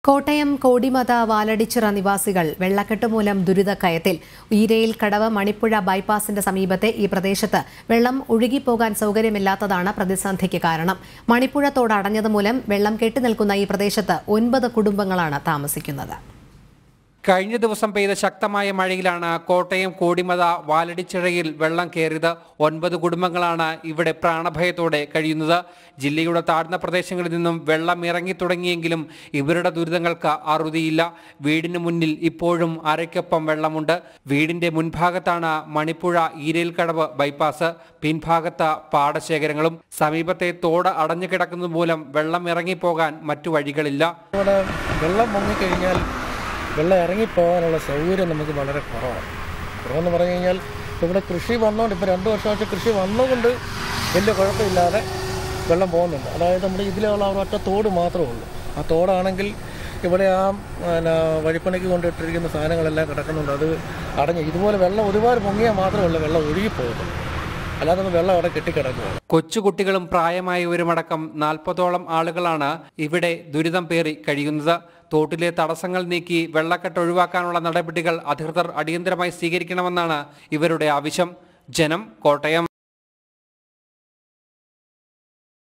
കോട്ടയം കോടിമത വാലടിച്ചിറ നിവാസികൾ വെള്ളക്കെട്ട് മൂലം ദുരിതക്കയത്തിൽ ഈരയിൽ കടവ് മണിപ്പുഴ ബൈപ്പാസിന്റെ സമീപത്തെ ഈ പ്രദേശത്ത് വെള്ളം ഒഴുകിപ്പോകാൻ സൗകര്യമില്ലാത്തതാണ് പ്രതിസന്ധിക്ക് കാരണം മണിപ്പുഴ തോട് അടഞ്ഞതുമൂലം വെള്ളം കെട്ടിനിൽക്കുന്ന ഈ പ്രദേശത്ത് ഒൻപത് കുടുംബങ്ങളാണ് താമസിക്കുന്നത് കഴിഞ്ഞ ദിവസം പെയ്ത ശക്തമായ മഴയിലാണ് കോട്ടയം കോടിമത വാലടിച്ചിഴയിൽ വെള്ളം കയറിയത് ഒൻപത് കുടുംബങ്ങളാണ് ഇവിടെ പ്രാണഭയത്തോടെ കഴിയുന്നത് ജില്ലയുടെ താഴ്ന്ന പ്രദേശങ്ങളിൽ നിന്നും വെള്ളം ഇറങ്ങി തുടങ്ങിയെങ്കിലും ഇവരുടെ ദുരിതങ്ങൾക്ക് അറുതിയില്ല വീടിന് മുന്നിൽ ഇപ്പോഴും അരയ്ക്കൊപ്പം വെള്ളമുണ്ട് വീടിന്റെ മുൻഭാഗത്താണ് മണിപ്പുഴ ഈരയിൽക്കടവ് ബൈപ്പാസ് പിൻഭാഗത്ത് പാടശേഖരങ്ങളും സമീപത്തെ തോട് അടഞ്ഞു കിടക്കുന്നത് മൂലം വെള്ളം ഇറങ്ങിപ്പോകാൻ മറ്റു വഴികളില്ല ഇവിടെ വെള്ളം പൊങ്ങിക്കഴിഞ്ഞാൽ വെള്ളം ഇറങ്ങിപ്പോകാനുള്ള സൗകര്യം നമുക്ക് വളരെ കുറവാണ് കുറവെന്ന് പറഞ്ഞു കഴിഞ്ഞാൽ ഇപ്പോൾ ഇവിടെ കൃഷി വന്നുകൊണ്ട് ഇപ്പോൾ രണ്ട് വർഷമായിട്ട് കൃഷി വന്നുകൊണ്ട് വലിയ കുഴപ്പമില്ലാതെ വെള്ളം പോകുന്നുണ്ട് അതായത് നമ്മുടെ ഇതിലുള്ള ഒരൊറ്റ തോട് മാത്രമേ ഉള്ളൂ ആ തോടാണെങ്കിൽ ഇവിടെ ആ പിന്നെ വഴിപ്പണിക്ക് കൊണ്ടിട്ടിരിക്കുന്ന സാധനങ്ങളെല്ലാം കിടക്കുന്നുണ്ട് അത് അടഞ്ഞ് ഇതുപോലെ വെള്ളം ഒരുപാട് പൊങ്ങിയാൽ മാത്രമല്ല വെള്ളം ഒഴുകിപ്പോകുന്നു അല്ലാതെ ഒന്നും വെള്ളം അവിടെ കെട്ടിക്കിടക്കുകയാണ് കൊച്ചുകുട്ടികളും പ്രായമായവരുമടക്കം നാൽപ്പതോളം ആളുകളാണ് ഇവിടെ ദുരിതം പേറി കഴിയുന്നത് തോട്ടിലെ തടസ്സങ്ങൾ നീക്കി വെള്ളക്കെട്ട് ഒഴിവാക്കാനുള്ള നടപടികൾ അധികൃതർ അടിയന്തരമായി സ്വീകരിക്കണമെന്നാണ് ഇവരുടെ ആവശ്യം ജനം കോട്ടയം